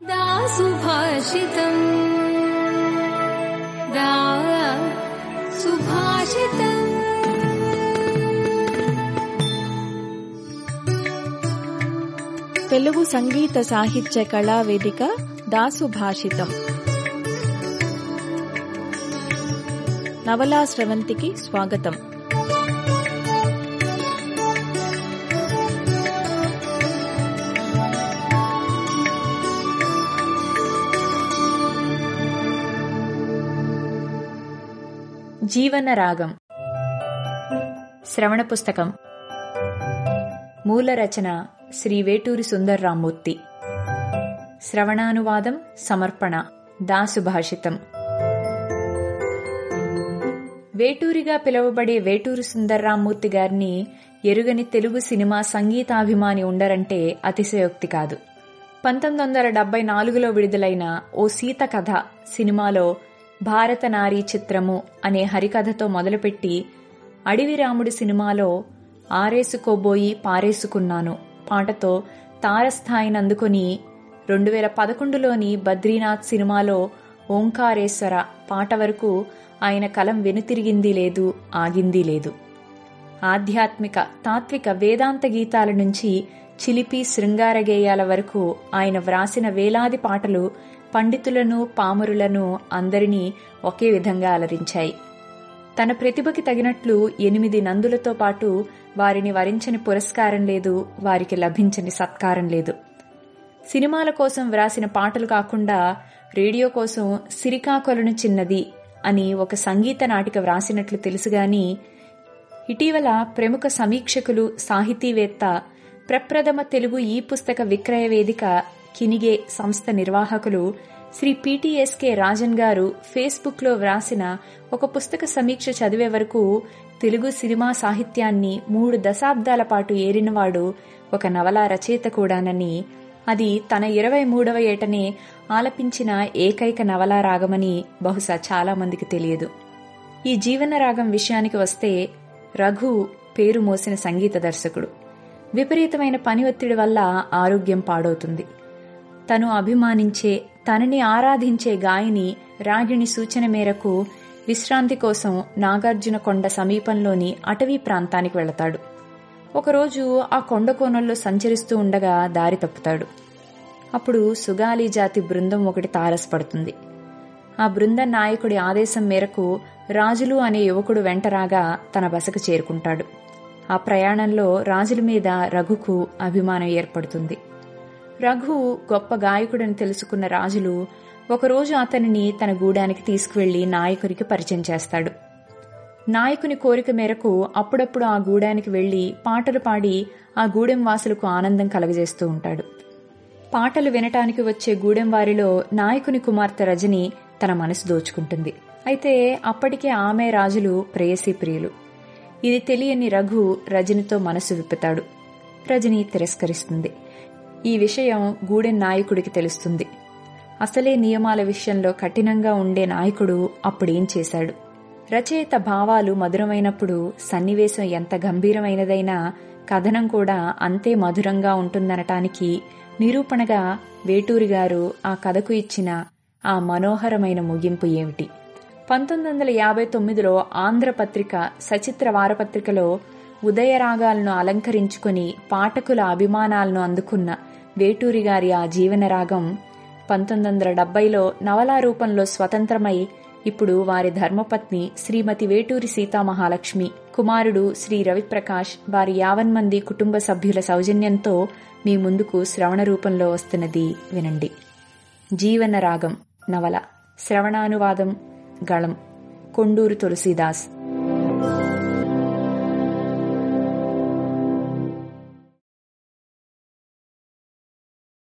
दा सुभाषितम् दा सुभाषितम् తెలుగు సంగీత సాహిత్య కళా వేదిక దాసు భాషితం నవలా స్రవంతికి స్వాగతం జీవన రాగం శ్రవణ పుస్తకం మూల రచన శ్రీ వేటూరి సుందర్రామూర్తి శ్రవణానువాదం సమర్పణ దాసు భాషితం వేటూరిగా పిలువబడే వేటూరి సుందర్రామూర్తి గారిని ఎరుగని తెలుగు సినిమా సంగీతాభిమాని ఉండరంటే అతిశయోక్తి కాదు పంతొమ్మిది వందల డెబ్బై నాలుగులో విడుదలైన ఓ సీత కథ సినిమాలో భారత నారీ చిత్రము అనే హరికథతో మొదలుపెట్టి అడవి రాముడి సినిమాలో ఆరేసుకోబోయి పారేసుకున్నాను పాటతో తారస్థాయిని అందుకుని రెండు వేల పదకొండులోని బద్రీనాథ్ సినిమాలో ఓంకారేశ్వర పాట వరకు ఆయన కలం వెనుతిరిగింది లేదు ఆగింది లేదు ఆధ్యాత్మిక తాత్విక వేదాంత గీతాల నుంచి చిలిపి శృంగార గేయాల వరకు ఆయన వ్రాసిన వేలాది పాటలు పండితులను పామరులను అందరినీ ఒకే విధంగా అలరించాయి తన ప్రతిభకి తగినట్లు ఎనిమిది నందులతో పాటు వారిని వరించని పురస్కారం లేదు వారికి లభించని సత్కారం లేదు సినిమాల కోసం వ్రాసిన పాటలు కాకుండా రేడియో కోసం సిరికాకొలను చిన్నది అని ఒక సంగీత నాటిక వ్రాసినట్లు తెలుసుగాని ఇటీవల ప్రముఖ సమీక్షకులు సాహితీవేత్త ప్రప్రథమ తెలుగు ఈ పుస్తక విక్రయ వేదిక కినిగే సంస్థ నిర్వాహకులు శ్రీ పిటిఎస్కే రాజన్ గారు ఫేస్బుక్లో వ్రాసిన ఒక పుస్తక సమీక్ష చదివే వరకు తెలుగు సినిమా సాహిత్యాన్ని మూడు దశాబ్దాల పాటు ఏరినవాడు ఒక నవలా రచయిత కూడానని అది తన ఇరవై మూడవ ఏటనే ఆలపించిన ఏకైక నవలా రాగమని బహుశా చాలా మందికి తెలియదు ఈ జీవన రాగం విషయానికి వస్తే రఘు పేరు మోసిన సంగీత దర్శకుడు విపరీతమైన పని ఒత్తిడి వల్ల ఆరోగ్యం పాడవుతుంది తను అభిమానించే తనని ఆరాధించే గాయని రాగిణి సూచన మేరకు విశ్రాంతి కోసం నాగార్జున కొండ సమీపంలోని అటవీ ప్రాంతానికి వెళతాడు ఒకరోజు ఆ కొండ కోణంలో సంచరిస్తూ ఉండగా దారి తప్పుతాడు అప్పుడు సుగాలి జాతి బృందం ఒకటి తారసపడుతుంది ఆ బృంద నాయకుడి ఆదేశం మేరకు రాజులు అనే యువకుడు వెంటరాగా తన బసకు చేరుకుంటాడు ఆ ప్రయాణంలో రాజుల మీద రఘుకు అభిమానం ఏర్పడుతుంది రఘు గొప్ప గాయకుడని తెలుసుకున్న రాజులు ఒకరోజు అతనిని తన గూడానికి తీసుకువెళ్లి నాయకునికి పరిచయం చేస్తాడు నాయకుని కోరిక మేరకు అప్పుడప్పుడు ఆ గూడానికి వెళ్లి పాటలు పాడి ఆ గూడెం వాసులకు ఆనందం కలగజేస్తూ ఉంటాడు పాటలు వినటానికి వచ్చే గూడెం వారిలో నాయకుని కుమార్తె రజని తన మనసు దోచుకుంటుంది అయితే అప్పటికే ఆమె రాజులు ప్రేయసీ ప్రియులు ఇది తెలియని రఘు రజనితో మనసు విప్పుతాడు రజని తిరస్కరిస్తుంది ఈ విషయం గూడెం నాయకుడికి తెలుస్తుంది అసలే నియమాల విషయంలో కఠినంగా ఉండే నాయకుడు అప్పుడేం చేశాడు రచయిత భావాలు మధురమైనప్పుడు సన్నివేశం ఎంత గంభీరమైనదైనా కథనం కూడా అంతే మధురంగా ఉంటుందనటానికి నిరూపణగా వేటూరి గారు ఆ కథకు ఇచ్చిన ఆ మనోహరమైన ముగింపు ఏమిటి పంతొమ్మిది వందల యాభై తొమ్మిదిలో ఆంధ్రపత్రిక సచిత్ర వారపత్రికలో ఉదయరాగాలను అలంకరించుకుని పాఠకుల అభిమానాలను అందుకున్న వేటూరి గారి ఆ జీవనరాగం పంతొమ్మిది వందల డెబ్బైలో నవలా రూపంలో స్వతంత్రమై ఇప్పుడు వారి ధర్మపత్ని శ్రీమతి వేటూరి సీతామహాలక్ష్మి కుమారుడు శ్రీ రవిప్రకాష్ వారి యావన్ మంది కుటుంబ సభ్యుల సౌజన్యంతో మీ ముందుకు శ్రవణ రూపంలో వస్తున్నది వినండి జీవన రాగం నవల శ్రవణానువాదం గళం కొండూరు తులసీదాస్